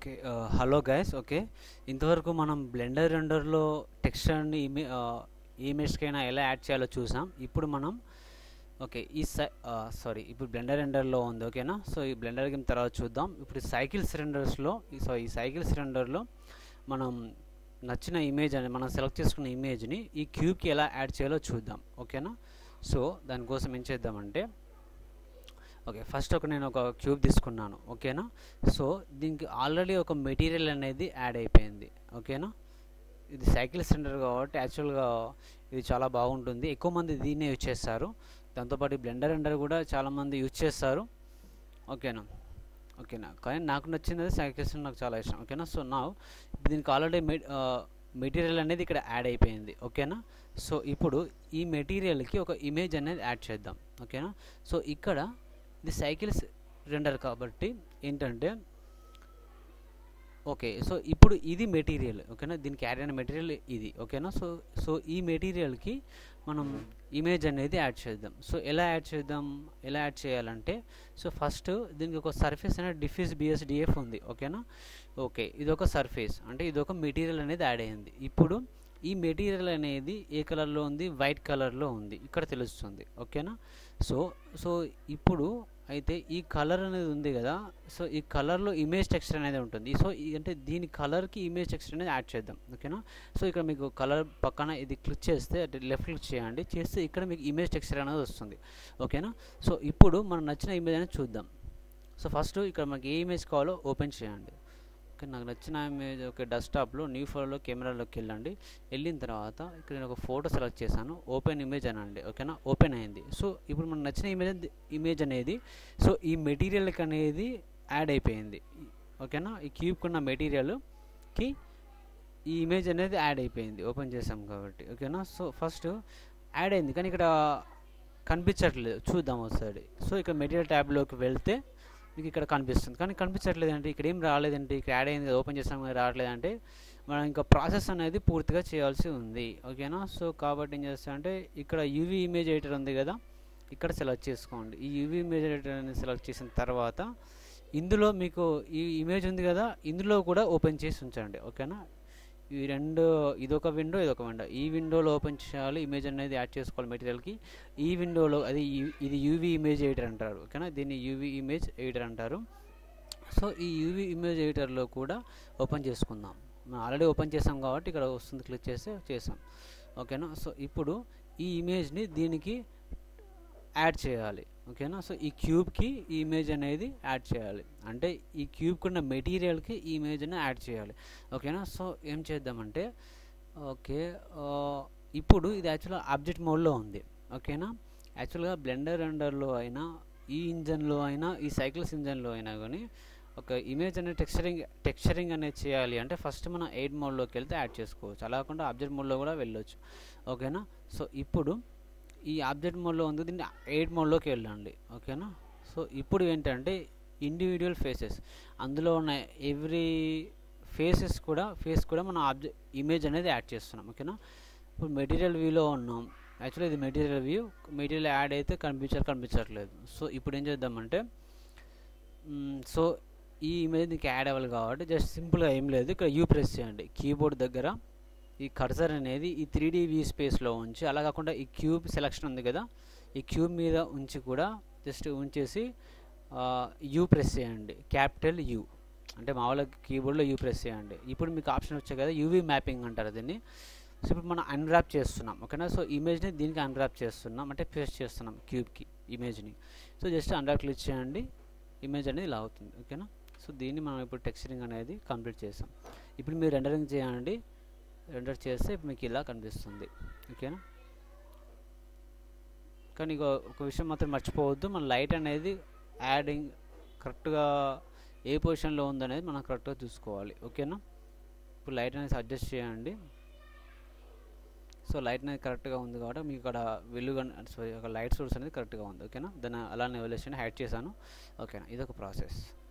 okay hello guys okay ఇంతవరకు మనం blender రెండర్లో టెక్స్చర్ని ఇమే ఇమేజ్కైనా ఎలా యాడ్ చేయాలో చూసాం ఇప్పుడు మనం ఓకే ఈ సై సారీ ఇప్పుడు బ్లెండర్ రెండర్లో ఉంది ఓకేనా సో ఈ బ్లెండర్ గేమ్ తర్వాత చూద్దాం ఇప్పుడు సైకిల్ సిలిండర్స్లో సో ఈ సైకిల్ సిలిండర్లో మనం నచ్చిన ఇమేజ్ అని మనం సెలెక్ట్ చేసుకున్న ఇమేజ్ని ఈ క్యూబ్కి ఎలా యాడ్ చేయాలో చూద్దాం ఓకేనా సో దానికోసం ఏం చేద్దామంటే ఓకే ఫస్ట్ ఒక నేను ఒక క్యూబ్ తీసుకున్నాను ఓకేనా సో దీనికి ఆల్రెడీ ఒక మెటీరియల్ అనేది యాడ్ అయిపోయింది ఓకేనా ఇది సైకిల్ సిలిండర్ కాబట్టి యాక్చువల్గా ఇది చాలా బాగుంటుంది ఎక్కువ మంది దీన్నే యూజ్ చేస్తారు దాంతోపాటు బ్లెండర్ ఎండర్ కూడా చాలామంది యూజ్ చేస్తారు ఓకేనా ఓకేనా కానీ నాకు నచ్చినది సైకిల్ సిలిండర్ నాకు చాలా ఇష్టం ఓకేనా సో నా దీనికి ఆల్రెడీ మె మెటీరియల్ అనేది ఇక్కడ యాడ్ అయిపోయింది ఓకేనా సో ఇప్పుడు ఈ మెటీరియల్కి ఒక ఇమేజ్ అనేది యాడ్ చేద్దాం ఓకేనా సో ఇక్కడ ఇది సైకిల్స్ రెండర్ కాబట్టి ఏంటంటే ఓకే సో ఇప్పుడు ఇది మెటీరియల్ ఓకేనా దీనికి యాడ్ అయిన మెటీరియల్ ఇది ఓకేనా సో సో ఈ మెటీరియల్కి మనం ఇమేజ్ అనేది యాడ్ చేద్దాం సో ఎలా యాడ్ చేద్దాం ఎలా యాడ్ చేయాలంటే సో ఫస్ట్ దీనికి ఒక సర్ఫేస్ అనేది డిఫ్యూజ్ బిఎస్ డిఎఫ్ ఉంది ఓకేనా ఓకే ఇది ఒక సర్ఫేస్ అంటే ఇది ఒక మెటీరియల్ అనేది యాడ్ అయ్యింది ఇప్పుడు ఈ మెటీరియల్ అనేది ఏ కలర్లో ఉంది వైట్ కలర్లో ఉంది ఇక్కడ తెలుస్తుంది ఓకేనా సో సో ఇప్పుడు అయితే ఈ కలర్ అనేది ఉంది కదా సో ఈ కలర్లో ఇమేజ్ టెక్స్చర్ అనేది ఉంటుంది సో అంటే దీని కలర్కి ఇమేజ్ టెక్స్చర్ అనేది యాడ్ చేద్దాం ఓకేనా సో ఇక్కడ మీకు కలర్ పక్కన ఇది క్లిక్ చేస్తే లెఫ్ట్ క్లిక్ చేయండి చేస్తే ఇక్కడ మీకు ఇమేజ్ టెక్స్చర్ అనేది వస్తుంది ఓకేనా సో ఇప్పుడు మనం నచ్చిన ఇమేజ్ అనేది చూద్దాం సో ఫస్ట్ ఇక్కడ మనకి ఏ ఇమేజ్ కావాలో ఓపెన్ చేయండి ఓకే నాకు నచ్చిన ఇమేజ్ ఒక డెస్క్టాప్లో న్యూ ఫోటోలో కెమెరాలోకి వెళ్ళండి వెళ్ళిన తర్వాత ఇక్కడ నేను ఒక ఫోటో సెలెక్ట్ చేశాను ఓపెన్ ఇమేజ్ అనండి ఓకేనా ఓపెన్ అయింది సో ఇప్పుడు మనకు నచ్చిన ఇమేజ్ ఇమేజ్ అనేది సో ఈ మెటీరియల్కి అనేది యాడ్ అయిపోయింది ఓకేనా ఈ క్యూబ్కి ఉన్న మెటీరియల్కి ఈ ఇమేజ్ అనేది యాడ్ అయిపోయింది ఓపెన్ చేసాం కాబట్టి ఓకేనా సో ఫస్ట్ యాడ్ అయింది కానీ ఇక్కడ కనిపించట్లేదు చూద్దాం ఒకసారి సో ఇక్కడ మెటీరియల్ ట్యాబ్లోకి వెళ్తే మీకు ఇక్కడ కనిపిస్తుంది కానీ కనిపించట్లేదు అంటే ఇక్కడ ఏం రాలేదంటే ఇక్కడ యాడ్ అయింది ఓపెన్ చేసాం కానీ రావట్లేదంటే మనం ఇంకా ప్రాసెస్ అనేది పూర్తిగా చేయాల్సి ఉంది ఓకేనా సో కాబట్టి ఏం చేస్తామంటే ఇక్కడ యూవీ ఇమేజ్ ఎడిటర్ ఉంది కదా ఇక్కడ సెలెక్ట్ చేసుకోండి ఈ యూవీ ఇమేజ్ ఎడిటర్ అనేది సెలెక్ట్ చేసిన తర్వాత ఇందులో మీకు ఈ ఇమేజ్ ఉంది కదా ఇందులో కూడా ఓపెన్ చేసి ఉంచండి ఓకేనా ఈ రెండు ఇదొక విండో ఇదొక విండో ఈ విండోలో ఓపెన్ చేయాలి ఇమేజ్ అనేది యాడ్ చేసుకోవాలి మెటీరియల్కి ఈ విండోలో అది ఇది యూవీ ఇమేజ్ ఎడిటర్ అంటారు ఓకేనా దీన్ని యూవీ ఇమేజ్ ఎడిటర్ అంటారు సో ఈ యూవీ ఇమేజ్ ఎడిటర్లో కూడా ఓపెన్ చేసుకుందాం మనం ఆల్రెడీ ఓపెన్ చేసాం కాబట్టి ఇక్కడ వస్తుంది క్లిక్ చేస్తే చేసాం ఓకేనా సో ఇప్పుడు ఈ ఇమేజ్ని దీనికి యాడ్ చేయాలి ఓకేనా సో ఈ క్యూబ్కి ఈ ఇమేజ్ అనేది యాడ్ చేయాలి అంటే ఈ క్యూబ్కి ఉన్న మెటీరియల్కి ఈ ఇమేజ్ని యాడ్ చేయాలి ఓకేనా సో ఏం చేద్దామంటే ఓకే ఇప్పుడు ఇది యాక్చువల్గా ఆబ్జెక్ట్ మోడ్లో ఉంది ఓకేనా యాక్చువల్గా బ్లెండర్ రెండర్లో అయినా ఈ ఇంజన్లో అయినా ఈ సైకిల్స్ ఇంజన్లో అయినా కానీ ఒక ఇమేజ్ అనేది టెక్స్చరింగ్ టెక్స్చరింగ్ అనేది చేయాలి అంటే ఫస్ట్ మనం ఎయిట్ మోడ్లోకి వెళ్తే యాడ్ చేసుకోవచ్చు అలా కాకుండా ఆబ్జెక్ట్ మోడ్లో కూడా వెళ్ళొచ్చు ఓకేనా సో ఇప్పుడు ఈ ఆబ్జెక్ట్ మోడ్లో ఉంది దీన్ని ఎయిట్ మోడ్లోకి వెళ్ళండి ఓకేనా సో ఇప్పుడు ఏంటంటే ఇండివిజువల్ ఫేసెస్ అందులో ఉన్న ఎవ్రీ ఫేసెస్ కూడా ఫేస్ కూడా మనం ఆబ్జెక్ట్ ఇమేజ్ అనేది యాడ్ చేస్తున్నాం ఓకేనా ఇప్పుడు మెటీరియల్ వ్యూలో ఉన్నాం యాక్చువల్లీ ఇది మెటీరియల్ వ్యూ మెటీరియల్ యాడ్ అయితే కనిపించారు కనిపించట్లేదు సో ఇప్పుడు ఏం చేద్దామంటే సో ఈ ఇమేజ్ నీకు యాడ్ అవ్వాలి కాబట్టి జస్ట్ సింపుల్గా ఏం లేదు ఇక్కడ యూ ప్రెస్ చేయండి కీబోర్డ్ దగ్గర ఈ కర్సర్ అనేది ఈ త్రీ డీ వ్యూ స్పేస్లో ఉంచి అలా కాకుండా ఈ క్యూబ్ సెలెక్షన్ ఉంది కదా ఈ క్యూబ్ మీద ఉంచి కూడా జస్ట్ ఉంచేసి యూ ప్రెస్ చేయండి క్యాపిటల్ యూ అంటే మామూలుగా కీబోర్డ్లో యూ ప్రెస్ చేయండి ఇప్పుడు మీకు ఆప్షన్ వచ్చాయి కదా యూవీ మ్యాపింగ్ అంటారు దీన్ని సో ఇప్పుడు మనం అన్రాప్ చేస్తున్నాం ఓకేనా సో ఇమేజ్ని దీనికి అన్రాప్ చేస్తున్నాం అంటే పేస్ట్ చేస్తున్నాం క్యూబ్కి ఇమేజ్ని సో జస్ట్ అన్రాప్ క్లిక్ చేయండి ఇమేజ్ అనేది ఇలా అవుతుంది ఓకేనా సో దీన్ని మనం ఇప్పుడు టెక్స్చరింగ్ అనేది కంప్లీట్ చేసాం ఇప్పుడు మీరు రెండరింగ్ చేయండి రెండర్ చేస్తే మీకు ఇలా కనిపిస్తుంది ఓకేనా కానీ ఇక ఒక విషయం మాత్రం మర్చిపోవద్దు మన లైట్ అనేది యాడింగ్ కరెక్ట్గా ఏ పొజిషన్లో ఉందనేది మనం కరెక్ట్గా చూసుకోవాలి ఓకేనా ఇప్పుడు లైట్ అనేది అడ్జస్ట్ చేయండి సో లైట్ అనేది కరెక్ట్గా ఉంది కాబట్టి మీకు ఇక్కడ వెలుగు సారీ ఒక లైట్ సోర్స్ అనేది కరెక్ట్గా ఉంది ఓకేనా దాన్ని అలానే ఎవలేషన్ హైడ్ చేశాను ఓకేనా ఇదొక ప్రాసెస్